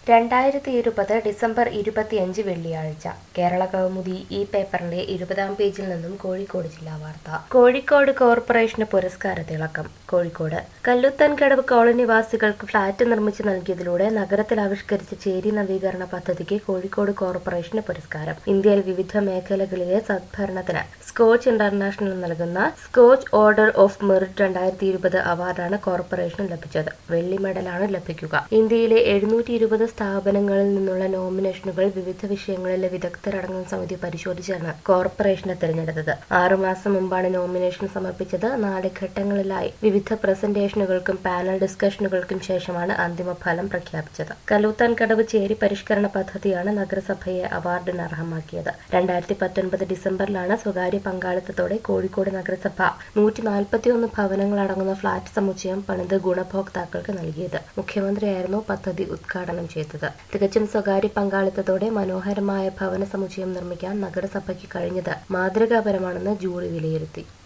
രണ്ടായിരത്തി ഇരുപത് ഡിസംബർ ഇരുപത്തിയഞ്ച് വെള്ളിയാഴ്ച കേരള കൗമുദി ഈ പേപ്പറിന്റെ ഇരുപതാം പേജിൽ നിന്നും കോഴിക്കോട് ജില്ലാ വാർത്ത കോഴിക്കോട് കോർപ്പറേഷന് പുരസ്കാര തിളക്കം കോഴിക്കോട് കല്ലുത്തൻകടവ് കോളനിവാസികൾക്ക് ഫ്ളാറ്റ് നിർമ്മിച്ചു നൽകിയതിലൂടെ നഗരത്തിൽ ആവിഷ്കരിച്ച ചേരി നവീകരണ പദ്ധതിക്ക് കോഴിക്കോട് കോർപ്പറേഷന് പുരസ്കാരം ഇന്ത്യയിൽ വിവിധ മേഖലകളിലെ സദ്ഭരണത്തിന് സ്കോച്ച് ഇന്റർനാഷണൽ നൽകുന്ന സ്കോച്ച് ഓർഡർ ഓഫ് മെറിറ്റ് രണ്ടായിരത്തി ഇരുപത് അവാർഡാണ് കോർപ്പറേഷന് ലഭിച്ചത് വെള്ളി മെഡലാണ് ലഭിക്കുക ഇന്ത്യയിലെ എഴുന്നൂറ്റി ഇരുപത് സ്ഥാപനങ്ങളിൽ നിന്നുള്ള നോമിനേഷനുകൾ വിവിധ വിഷയങ്ങളിലെ വിദഗ്ധരടങ്ങുന്ന സമിതി പരിശോധിച്ചാണ് കോർപ്പറേഷനെ തിരഞ്ഞെടുത്തത് ആറുമാസം മുമ്പാണ് നോമിനേഷൻ സമർപ്പിച്ചത് നാല് ഘട്ടങ്ങളിലായി വിവിധ പ്രസന്റേഷനുകൾക്കും പാനൽ ഡിസ്കഷനുകൾക്കും ശേഷമാണ് അന്തിമ ഫലം പ്രഖ്യാപിച്ചത് കലൂത്താൻ കടവ് ചേരി പരിഷ്കരണ പദ്ധതിയാണ് നഗരസഭയെ അവാർഡിന് അർഹമാക്കിയത് രണ്ടായിരത്തി പത്തൊൻപത് ഡിസംബറിലാണ് സ്വകാര്യ പങ്കാളിത്തത്തോടെ കോഴിക്കോട് നഗരസഭ നൂറ്റി നാൽപ്പത്തിയൊന്ന് ഭവനങ്ങൾ അടങ്ങുന്ന ഫ്ളാറ്റ് സമുച്ചയം പണിത് ഗുണഭോക്താക്കൾക്ക് നൽകിയത് മുഖ്യമന്ത്രിയായിരുന്നു പദ്ധതി ഉദ്ഘാടനം ചെയ്തത് തികച്ചും സ്വകാര്യ പങ്കാളിത്തത്തോടെ മനോഹരമായ ഭവന സമുച്ചയം നിർമ്മിക്കാൻ നഗരസഭയ്ക്ക് കഴിഞ്ഞത് മാതൃകാപരമാണെന്ന് ജൂറി വിലയിരുത്തി